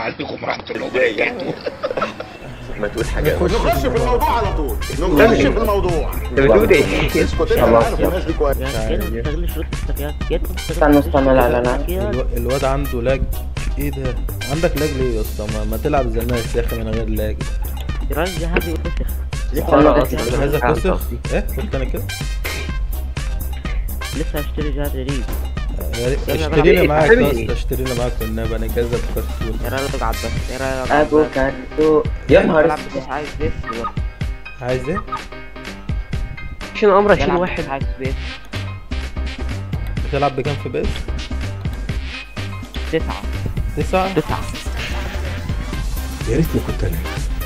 عليكم ورحمه الله وبركاته ما تقول حاجه نخش في الموضوع على طول نخش في الموضوع انت بتقول ايه؟ اسكت انت خلاص، عارف الناس دي كويس استنى استنى لا لا لا الو- الواد عنده لاج ايه ده عندك لاج ليه يا اسطى ما, ما تلعب زي الناس يا اخي من غير لاج استنى بس. مش عايز اكسخ ايه قلت انا كده لسه هشتري جهاز جديد يا ريت يلا بقى. اشترينا إيه، معاك حبيبي. يا اسطى اشترينا معاك والنبي انا كذا بكرتون ايه رايك العب بس ايه رايك العب ابو بس كارتو يا نهار العب اسود بس عايز بيس عايز ايه؟ عشان امر 20 يلعب واحد بس عايز بيس بتلعب بكام في بيس؟ تسعة تسعة؟ تسعة يا ريتني كنت انا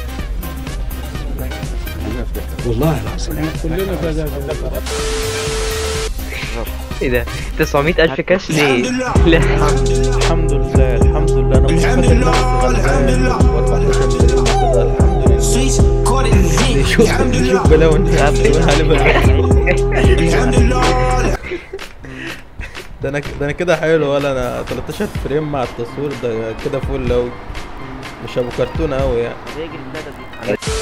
والله العظيم ايه ده 900 الف كاش ليه؟ لا الحمد لله الحمد لله انا الحمد لله الحمد لله واربع حشر كده الحمد لله شوف شوف بلاوي الناس بتقول علي بلاوي. ده انا ده انا كده حلو ولا انا 13 فريم مع التصوير ده كده فول لو مش ابو كرتون قوي يعني زي البلادة دي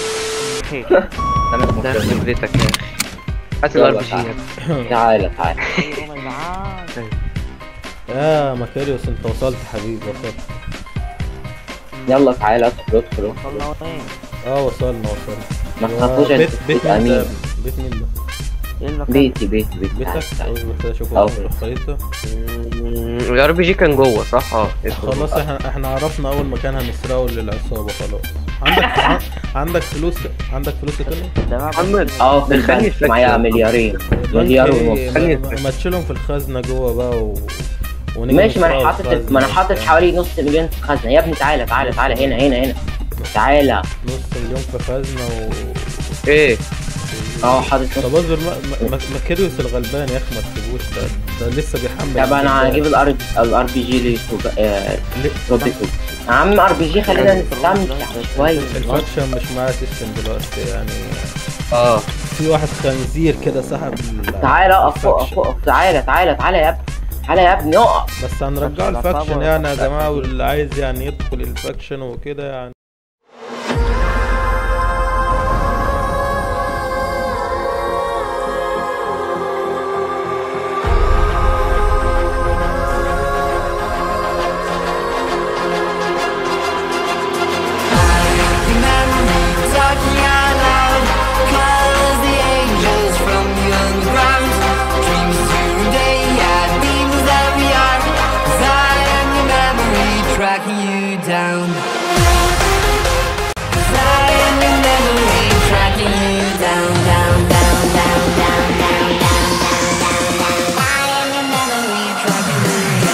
ده في بيتك يا اخي هات الار بي جي تعالى تعالى ايه ما يزعلش يا مكاريوس انت وصلت حبيبي وصلت يلا تعالى ادخل ادخل ادخل. وصلنا وين اه وصلنا وصلنا ما تخافوش بيت انت بيت مين ده امين بيت مين ده ايه المكان بيتي بيتي بيتي بيتك تعالى، تعالى. اصبر كده اشوف أهو. الخريطة الار بي جي كان جوه صح؟ اه ادخل. خلاص احنا احنا عرفنا اول مكان هنسرقه للعصابة خلاص عندك ع- عندك فلوس عندك فلوس يا توني؟ ده بقى محمد اه في دخلني البنك الفاكتور. معايا مليارين مليار بنك ونص ايه؟ خليني ما- ما- أتفكر. ما تشيلهم في الخزنة جوه بقى و... ونيجي ماشي ما انا نسرقوا حاطط الخزنة ما انا حاطط وبتاع. حوالي نص مليون في الخزنه يا ابني تعالى تعالى تعالى هنا هنا هنا تعالى نص مليون في خزنة و ايه اه حاطط نص طب اصبر ما- ما- مكاريوس الغلبان يا اخي ما تسيبوش ده, ده لسه بيحمل طب انا هجيب الار الار بي جي ليه ليه؟ روبيتو يا عم ار بي جي خلينا نستمتع شويه الفاكشن مش معاه سيستم دلوقتي يعني اه في واحد خنزير كده سحب ال- تعالى اقف اقف الفاكشن. اقف تعالى تعالى تعالى يا ابني تعالى يا ابني اقف بس هنرجعه على الفاكشن صعبة يعني يا ولا جماعه واللي عايز يعني يدخل الفاكشن وكده يعني Tracking you down. Zion, your memory tracking you down, down, down, down, down, down, down, down, down, down. Zion, your memory tracking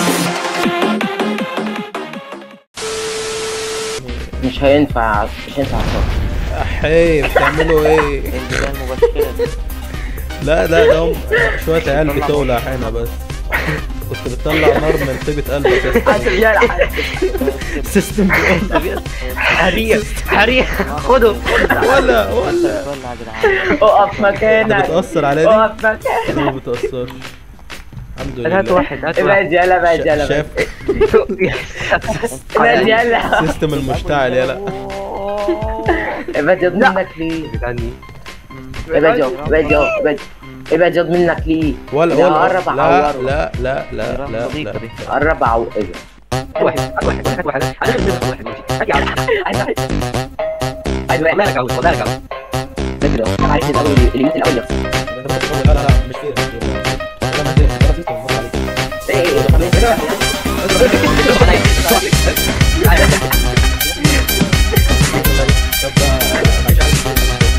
you down. مش هينفع مش هينفع صوت احي بتعملوا ايه البداية المبشرة دي لا ده ده هم شويه عيال بتولع هنا بس كنت بتطلع نار من طيبة قلبك يا اسطى. سيستم بيولع حريق حريق خده ولا ولا ولع يا جدعان اقف ده مكانك بتأثر عليا دي اقف مكانك ما بتأثرش الحمد هات لله واحد هات ابعد واحد يلا ابعد شا- يلا شاف ابعد يلا سيستم المشتعل يلا ابعد ياض منك ليه ابعد ياض ابعد ياض ابعد ابعد ياض منك ليه ولا لا، ولا قرب لا أعوره. لا لا لا لا صديقة لا دي قرب عو ايه واحد هات واحد هات واحد هات واحد ماشي هات يا عم عايز واحد عايز واحد مالك عاوز مالك عاوز فكرة انا عايز الاول اليمين الاول يخسر لا لا لا مش كده مش كده. لا، ما دي- خلاص يسلم، بص عليك. ايه ايه ايه طب بقى، مش عارف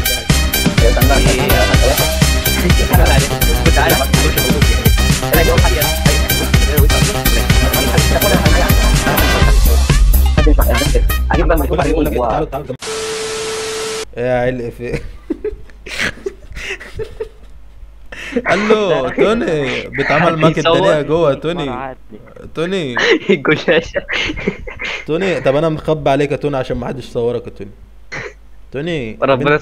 اجيب بقى كل واحد يقول لك إيه، الميكروفون تعالوا تعالوا يا علق في قال له توني بيتعمل معاك الدنيا جوه توني عادي توني الجشاشة توني طب انا مخبي عليك يا توني عشان ما حدش يصورك يا توني توني ربنا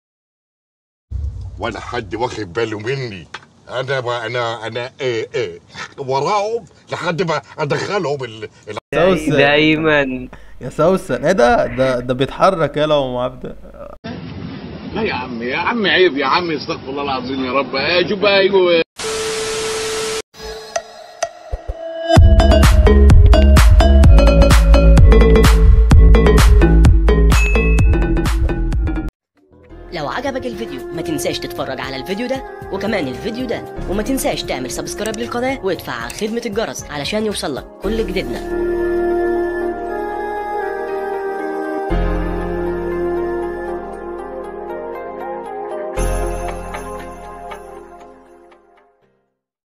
ولا حد واخد باله مني انا بقى انا انا ايه ايه وراهم لحد ما ادخلهم ال... ال... سوس دايما يا سوسن ايه ده ده ده بيتحرك يلا وهو مبدأ لا يا عم يا عم عيب يا عم استغفر الله العظيم يا رب آه، شوف بقى ايوه لو عجبك الفيديو ما تنساش تتفرج على الفيديو ده وكمان الفيديو ده وما تنساش تعمل سبسكرايب للقناة وادفع على خدمة الجرس علشان يوصلك كل جديدنا